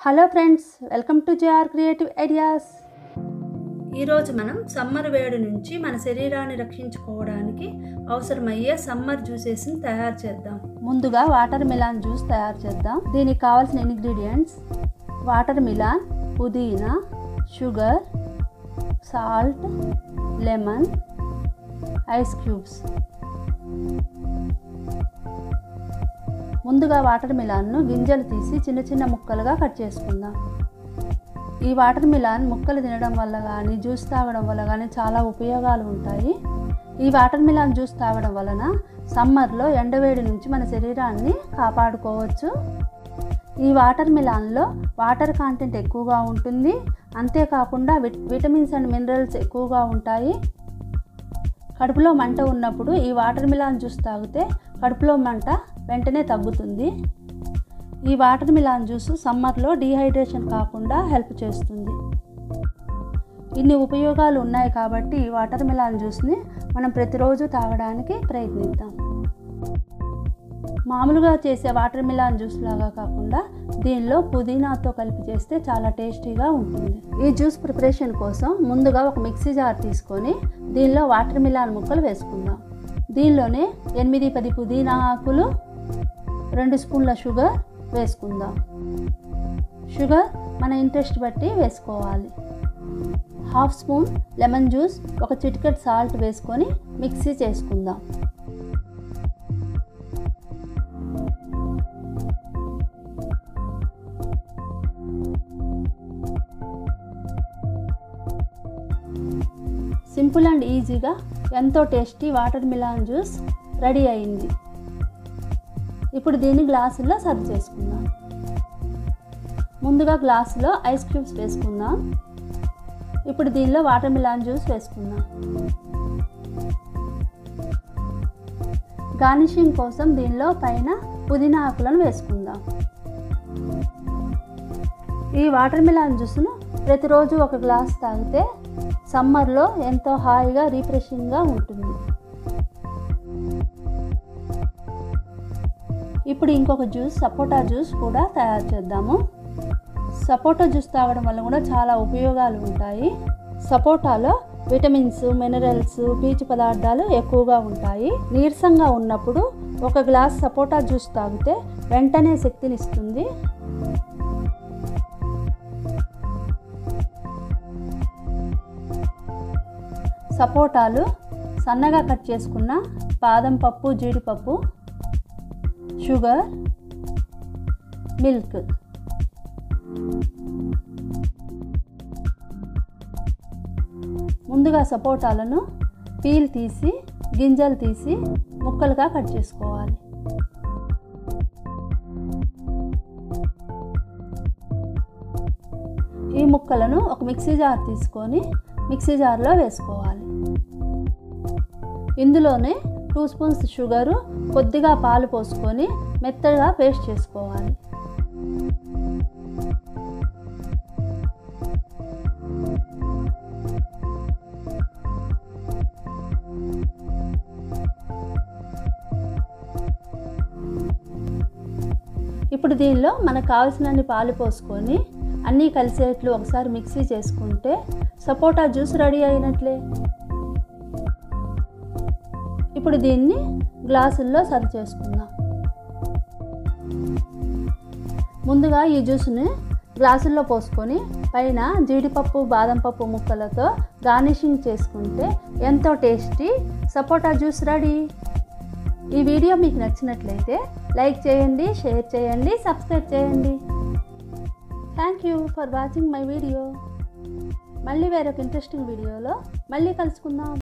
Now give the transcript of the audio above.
hello friends welcome to JR creative ideas ఈరోజు మనం summer వేడి నుంచి మన శరీరాన్ని రక్షించుకోవడానికి అవసరమయ్యే సమ్మర్ జ్యూసెస్ని తయారు చేద్దాం ముందుగా వాటర్ మిలాన్ జ్యూస్ తయారు చేద్దాం దీనికి కావాల్సిన ఇంగ్రీడియంట్స్ వాటర్ మిలాన్ పుదీనా sugar salt lemon ice cubes ముందుగా వాటర్ మిలాన్ను గింజలు తీసి చిన్న చిన్న ముక్కలుగా కట్ చేసుకుందాం ఈ వాటర్ మిలాన్ ముక్కలు తినడం వల్ల కానీ జ్యూస్ తాగడం వల్ల కానీ చాలా ఉపయోగాలు ఉంటాయి ఈ వాటర్ మిలాన్ జ్యూస్ తాగడం వలన సమ్మర్లో ఎండవేడి నుంచి మన శరీరాన్ని కాపాడుకోవచ్చు ఈ వాటర్ మిలాన్లో వాటర్ కంటెంట్ ఎక్కువగా ఉంటుంది అంతేకాకుండా విట్ విటమిన్స్ అండ్ మినరల్స్ ఎక్కువగా ఉంటాయి కడుపులో మంట ఉన్నప్పుడు ఈ వాటర్ మిలాన్ జ్యూస్ తాగితే కడుపులో మంట వెంటనే తగ్గుతుంది ఈ వాటర్ మిలాన్ జ్యూస్ సమ్మర్లో డీహైడ్రేషన్ కాకుండా హెల్ప్ చేస్తుంది ఇన్ని ఉపయోగాలు ఉన్నాయి కాబట్టి ఈ వాటర్ మిలాన్ జ్యూస్ని మనం ప్రతిరోజు తాగడానికి ప్రయత్నిద్దాం మామూలుగా చేసే వాటర్ మిలాన్ జ్యూస్ లాగా కాకుండా దీనిలో పుదీనాతో కలిపి చేస్తే చాలా టేస్టీగా ఉంటుంది ఈ జ్యూస్ ప్రిపరేషన్ కోసం ముందుగా ఒక మిక్సీ జార్ తీసుకొని దీనిలో వాటర్ మిలాన్ ముక్కలు వేసుకుందాం దీనిలోనే ఎనిమిది పది పుదీనా ఆకులు రెండు స్పూన్ల షుగర్ వేసుకుందాం షుగర్ మన ఇంట్రెస్ట్ బట్టి వేసుకోవాలి హాఫ్ స్పూన్ లెమన్ జ్యూస్ ఒక చిటికెట్ సాల్ట్ వేసుకొని మిక్సీ చేసుకుందాం సింపుల్ అండ్ ఈజీగా ఎంతో tasty watermelon juice ready అయింది ఇప్పుడు దీన్ని గ్లాసుల్లో సర్వ్ చేసుకుందాం ముందుగా గ్లాసులో ఐస్ క్యూబ్స్ వేసుకుందాం ఇప్పుడు దీనిలో వాటర్ మిలాన్ జ్యూస్ వేసుకుందాం గార్నిషింగ్ కోసం దీనిలో పైన పుదీనా ఆకులను వేసుకుందాం ఈ వాటర్ మిలాన్ జ్యూస్ను ప్రతిరోజు ఒక గ్లాస్ తాగితే సమ్మర్లో ఎంతో హాయిగా రీఫ్రెషింగ్గా ఉంటుంది ఇప్పుడు ఇంకొక జ్యూస్ సపోటా జ్యూస్ కూడా తయారు చేద్దాము సపోటా జ్యూస్ తాగడం వల్ల కూడా చాలా ఉపయోగాలు ఉంటాయి సపోటాలో విటమిన్స్ మినరల్స్ పీచు పదార్థాలు ఎక్కువగా ఉంటాయి నీరసంగా ఉన్నప్పుడు ఒక గ్లాస్ సపోటా జ్యూస్ తాగితే వెంటనే శక్తినిస్తుంది సపోటాలు సన్నగా కట్ చేసుకున్న బాదం పప్పు జీడిపప్పు షుగర్ మిల్క్ ముందుగా సపోటాలను పీల్ తీసి గింజలు తీసి ముక్కలుగా కట్ చేసుకోవాలి ఈ ముక్కలను ఒక మిక్సీ జార్ తీసుకొని మిక్సీ జార్లో వేసుకోవాలి ఇందులోనే టూ స్పూన్స్ షుగరు కొద్దిగా పాలు పోసుకొని మెత్తగా పేస్ట్ చేసుకోవాలి ఇప్పుడు దీనిలో మనకు కావాల్సినన్ని పాలు పోసుకొని అన్నీ కలిసేట్లు ఒకసారి మిక్సీ చేసుకుంటే సపోటా జ్యూస్ రెడీ అయినట్లే ఇప్పుడు దీన్ని గ్లాసుల్లో సర్వ్ చేసుకుందాం ముందుగా ఈ జ్యూస్ని గ్లాసుల్లో పోసుకొని పైన జీడిపప్పు బాదం పప్పు ముక్కలతో గార్నిషింగ్ చేసుకుంటే ఎంతో టేస్టీ సపోటా జ్యూస్ రెడీ ఈ వీడియో మీకు నచ్చినట్లయితే లైక్ చేయండి షేర్ చేయండి సబ్స్క్రైబ్ చేయండి thank you for watching my video మళ్ళీ వేరొక ఇంట్రెస్టింగ్ వీడియోలో మళ్ళీ కలుసుకుందాం